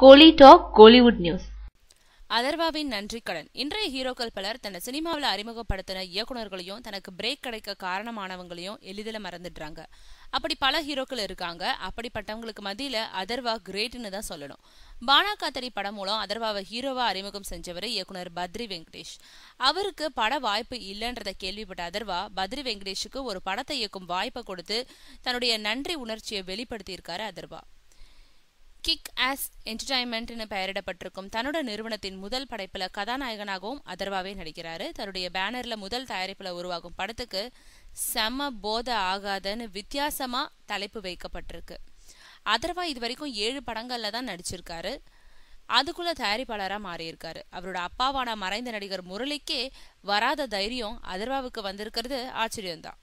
கோலி talk Kollywood news அதர்வாவின் நன்றி கடன் இன்றைய ஹீரோக்கள் பலர் தன்னை சினிமாவில் அறிமுகப்படுத்தின இயக்குனர்களையும் தனக்கு பிரேக் கிடைக்க காரணமானவங்களையும் எளிதில் மறந்துடுறாங்க அப்படி பல ஹீரோக்கள் இருக்காங்க அப்படிப்பட்டவங்களுக்கு மத்தியில அதர்வா கிரேட்னு தான் சொல்லணும் பானா காத்தரி படம் மூலம் அதர்வாவை ஹீரோவா அறிமுகம் செஞ்சவர் இயக்குனர் பத்ரி வெங்கடேஷ் அவருக்கு பட வாய்ப்பு இல்லைன்றத கேள்விப்பட்ட அதர்வா பத்ரி வெங்கடேஷுக்கு ஒரு படத்தை இயக்கும் வாய்ப்பை கொடுத்து தன்னுடைய நன்றி உணர்ச்சியை வெளிப்படுத்தியிருக்காரு அதர்வா கிக் ஆஸ் என்டர்டைன்மெண்ட்னு பெயரிடப்பட்டிருக்கும் தன்னோட நிறுவனத்தின் முதல் படைப்புல கதாநாயகனாகவும் அதர்வாவே நடிக்கிறாரு தன்னுடைய பேனர்ல முதல் தயாரிப்புல உருவாகும் படத்துக்கு செம போத ஆகாதன்னு வித்தியாசமா தலைப்பு வைக்கப்பட்டிருக்கு அதர்வா இது வரைக்கும் ஏழு படங்கள்ல தான் நடிச்சிருக்காரு அதுக்குள்ள தயாரிப்பாளரா மாறியிருக்காரு அவரோட அப்பாவான மறைந்த நடிகர் முரளிக்கே வராத தைரியம் அதர்வாவுக்கு வந்திருக்கிறது ஆச்சரியம்தான்